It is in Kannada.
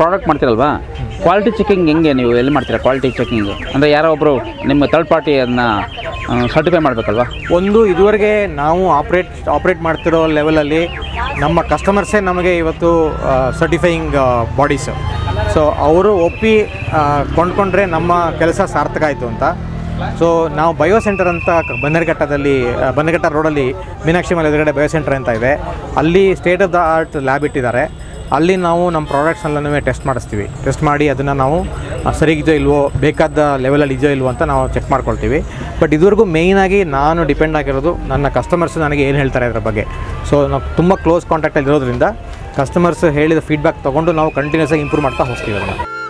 ಪ್ರಾಡಕ್ಟ್ ಮಾಡ್ತೀರಲ್ವಾ ಕ್ವಾಲಿಟಿ ಚೆಕಿಂಗ್ ಹೆಂಗೆ ನೀವು ಎಲ್ಲಿ ಮಾಡ್ತೀರಾ ಕ್ವಾಲಿಟಿ ಚೆಕಿಂಗ್ ಅಂದರೆ ಯಾರೋ ಒಬ್ಬರು ನಿಮ್ಮ ಥರ್ಡ್ ಪಾರ್ಟಿ ಅದನ್ನ ಸರ್ಟಿಫೈ ಮಾಡಬೇಕಲ್ವಾ ಒಂದು ಇದುವರೆಗೆ ನಾವು ಆಪ್ರೇಟ್ ಆಪ್ರೇಟ್ ಮಾಡ್ತಿರೋ ಲೆವೆಲಲ್ಲಿ ನಮ್ಮ ಕಸ್ಟಮರ್ಸೇ ನಮಗೆ ಇವತ್ತು ಸರ್ಟಿಫೈಯಿಂಗ್ ಬಾಡೀಸು ಸೊ ಅವರು ಒಪ್ಪಿ ಆ, ಕೊಂಡ್ಕೊಂಡ್ರೆ ನಮ್ಮ ಕೆಲಸ ಸಾರ್ಥಕ ಆಯಿತು ಅಂತ ಸೊ ನಾವು ಬಯೋ ಸೆಂಟರ್ ಅಂತ ಕ- ಬನ್ನೇರುಘಟ್ಟದಲ್ಲಿ ಆ, ಬನ್ನೇರುಘಟ್ಟ ರೋಡಲ್ಲಿ ಮೀನಾಕ್ಷಿ ಮಲೆ ಎದುರುಗಡೆ ಬಯೋ ಸೆಂಟರ್ ಅಂತ ಇದೆ ಅಲ್ಲಿ state of the art lab ಇಟ್ಟಿದ್ದಾರೆ ಅಲ್ಲಿ ನಾವು ನಮ್ಮ ಪ್ರಾಡಕ್ಟ್ಸ್ನೆಲ್ಲನೂ ಟೆಸ್ಟ್ ಮಾಡಿಸ್ತೀವಿ ಟೆಸ್ಟ್ ಮಾಡಿ ಅದನ್ನು ನಾವು ಆ, ಸರಿಗಿದೆಯೋ ಇಲ್ವೋ ಬೇಕಾದ ಲೆವೆಲಲ್ಲಿ ಇದೆಯೋ ಇಲ್ವೋ ಅಂತ ನಾವು ಚೆಕ್ ಮಾಡ್ಕೊಳ್ತೀವಿ ಬಟ್ ಇದುವರೆಗೂ ಮೇಯ್ನಾಗಿ ನಾನು ಡಿಪೆಂಡ್ ಆಗಿರೋದು ನನ್ನ ಕಸ್ಟಮರ್ಸ್ ನನಗೆ ಏನು ಹೇಳ್ತಾರೆ ಅದರ ಬಗ್ಗೆ ಸೊ ನಾವು ತುಂಬ ಕ್ಲೋಸ್ ಕಾಂಟ್ಯಾಕ್ಟಲ್ಲಿ ಇರೋದ್ರಿಂದ ಕಸ್ಟಮರ್ಸ್ ಹೇಳಿದ ಫೀಡ್ಬ್ಯಾಕ್ ತೊಗೊಂಡು ನಾವು ಕಂಟಿನ್ಯೂಸ್ ಆಗಿ ಇಂಪ್ರೂವ್ ಮಾಡ್ತಾ ಹೋಗ್ತೀವಿ ಅದನ್ನು